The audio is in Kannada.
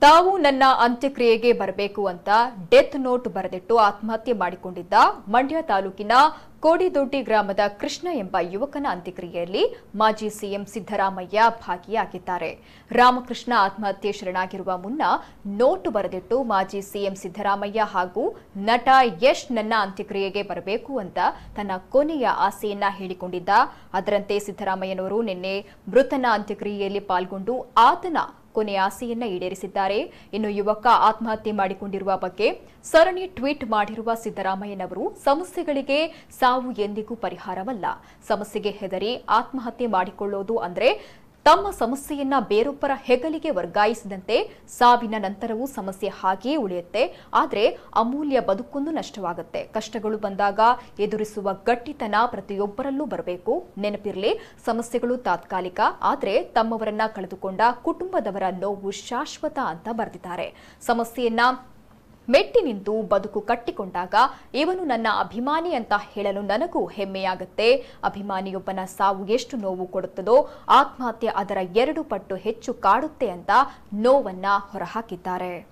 ತಾವು ನನ್ನ ಅಂತ್ಯಕ್ರಿಯೆಗೆ ಬರಬೇಕು ಅಂತ ಡೆತ್ ನೋಟ್ ಬರೆದಿಟ್ಟು ಆತ್ಮಹತ್ಯೆ ಮಾಡಿಕೊಂಡಿದ್ದ ಮಂಡ್ಯ ತಾಲೂಕಿನ ಕೋಡಿದೊಡ್ಡಿ ಗ್ರಾಮದ ಕೃಷ್ಣ ಎಂಬ ಯುವಕನ ಅಂತ್ಯಕ್ರಿಯೆಯಲ್ಲಿ ಮಾಜಿ ಸಿಎಂ ಸಿದ್ದರಾಮಯ್ಯ ಭಾಗಿಯಾಗಿದ್ದಾರೆ ರಾಮಕೃಷ್ಣ ಆತ್ಮಹತ್ಯೆ ಶರಣಾಗಿರುವ ಮುನ್ನ ನೋಟು ಬರೆದಿಟ್ಟು ಮಾಜಿ ಸಿಎಂ ಸಿದ್ದರಾಮಯ್ಯ ಹಾಗೂ ನಟ ಯಶ್ ನನ್ನ ಅಂತ್ಯಕ್ರಿಯೆಗೆ ಬರಬೇಕು ಅಂತ ತನ್ನ ಕೊನೆಯ ಆಸೆಯನ್ನ ಹೇಳಿಕೊಂಡಿದ್ದ ಅದರಂತೆ ಸಿದ್ದರಾಮಯ್ಯನವರು ನಿನ್ನೆ ಮೃತನ ಅಂತ್ಯಕ್ರಿಯೆಯಲ್ಲಿ ಪಾಲ್ಗೊಂಡು ಆತನ ಕೊನೆಯ ಆಸೆಯನ್ನ ಈಡೇರಿಸಿದ್ದಾರೆ ಇನ್ನು ಯುವಕ ಆತ್ಮಹತ್ಯೆ ಮಾಡಿಕೊಂಡಿರುವ ಬಗ್ಗೆ ಸರಣಿ ಟ್ವೀಟ್ ಮಾಡಿರುವ ಸಿದ್ದರಾಮಯ್ಯನವರು ಸಮಸ್ಯೆಗಳಿಗೆ ಸಾವು ಎಂದಿಗೂ ಪರಿಹಾರವಲ್ಲ ಸಮಸ್ಯೆಗೆ ಹೆದರಿ ಆತ್ಮಹತ್ಯೆ ಮಾಡಿಕೊಳ್ಳೋದು ಅಂದ್ರೆ ತಮ್ಮ ಸಮಸ್ಯೆಯನ್ನ ಬೇರೊಬ್ಬರ ಹೆಗಲಿಗೆ ವರ್ಗಾಯಿಸಿದಂತೆ ಸಾವಿನ ನಂತರವೂ ಸಮಸ್ಯೆ ಹಾಗೆಯೇ ಉಳಿಯುತ್ತೆ ಆದರೆ ಅಮೂಲ್ಯ ಬದುಕೊಂದು ನಷ್ಟವಾಗುತ್ತೆ ಕಷ್ಟಗಳು ಬಂದಾಗ ಎದುರಿಸುವ ಗಟ್ಟಿತನ ಪ್ರತಿಯೊಬ್ಬರಲ್ಲೂ ಬರಬೇಕು ನೆನಪಿರಲಿ ಸಮಸ್ಯೆಗಳು ತಾತ್ಕಾಲಿಕ ಆದರೆ ತಮ್ಮವರನ್ನ ಕಳೆದುಕೊಂಡ ಕುಟುಂಬದವರ ನೋವು ಶಾಶ್ವತ ಅಂತ ಬರೆದಿದ್ದಾರೆ ಸಮಸ್ಯೆಯನ್ನ ಮೆಟ್ಟಿ ನಿಂತು ಬದುಕು ಕಟ್ಟಿಕೊಂಡಾಗ ಇವನು ನನ್ನ ಅಭಿಮಾನಿ ಅಂತ ಹೇಳಲು ನನಗೂ ಹೆಮ್ಮೆಯಾಗುತ್ತೆ ಅಭಿಮಾನಿಯೊಬ್ಬನ ಸಾವು ಎಷ್ಟು ನೋವು ಕೊಡುತ್ತದೋ ಆತ್ಮಹತ್ಯೆ ಅದರ ಎರಡು ಪಟ್ಟು ಹೆಚ್ಚು ಕಾಡುತ್ತೆ ಅಂತ ನೋವನ್ನ ಹೊರಹಾಕಿದ್ದಾರೆ